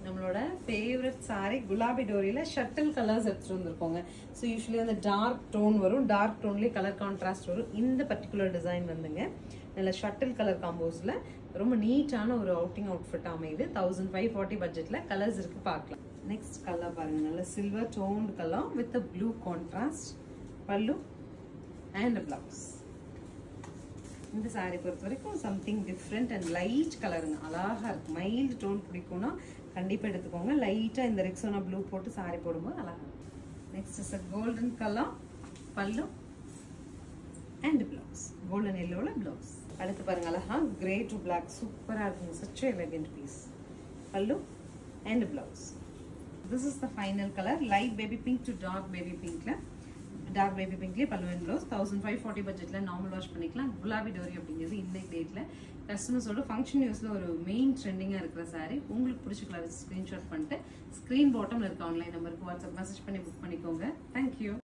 நம்மளோட favourite saree Gulabi டோரியில shuttle colours எடுத்துட்டு வந்திருக்கோங்க ஸோ யூஸ்வலி அந்த டார்க் டோன் வரும் டார்க் டோன்லேயே கலர் கான்ட்ராஸ்ட் வரும் இந்த பர்டிகுலர் டிசைன் வந்துங்க நல்ல ஷட்டில் கலர் காம்போஸில் ரொம்ப நீட்டான ஒரு அவுட்டிங் அவுட்ஃபிட் அமையுது தௌசண்ட் ஃபைவ் ஃபார்ட்டி பட்ஜெட்டில் கலர்ஸ் இருக்கு பார்க்கலாம் நெக்ஸ்ட் கலர் பாருங்க நல்ல silver toned colour with blue contrast pallu and blouse இந்த saree பொறுத்த வரைக்கும் சம்திங் டிஃப்ரெண்ட் அண்ட் லைட் கலருங்க அழகா இருக்கு மைல்டு டோன் பிடிக்கும்னா கண்டிப்பா எடுத்துக்கோங்க லைட்டா இந்த ரெக்ஸோனா ப்ளூ போட்டு saree போடும்போது அழகா இருக்கும் next is a golden colour pallu and blouse golden எல்லோல பிளவுஸ் அடுத்து பாருங்க அழகா கிரே டு பிளாக் சூப்பரா இருக்குங்க such elegant piece pallu and blouse this is the final colour light baby pink to dark baby பிங்க்ல டார்க் பேபி பிங்க்லேயே pallu and blouse thousand five forty பட்ஜெட்டில் normal wash பண்ணிக்கலாம் குலாபி டோரி அப்படிங்கிறது இன்னைக்கு டேட்டில் கஸ்டமர்ஸோட ஃபங்க்ஷன் யூஸில் ஒரு மெயின் ட்ரெண்டிங்காக இருக்கிற saree உங்களுக்கு பிடிச்ச கலர் ஸ்க்ரீன்ஷாட் பண்ணிட்டு ஸ்க்ரீன் பாட்டமில் இருக்க ஆன்லைன் நம்பருக்கு வாட்ஸ்அப் மெசேஜ் பண்ணி புக் பண்ணிக்கோங்க தேங்க்யூ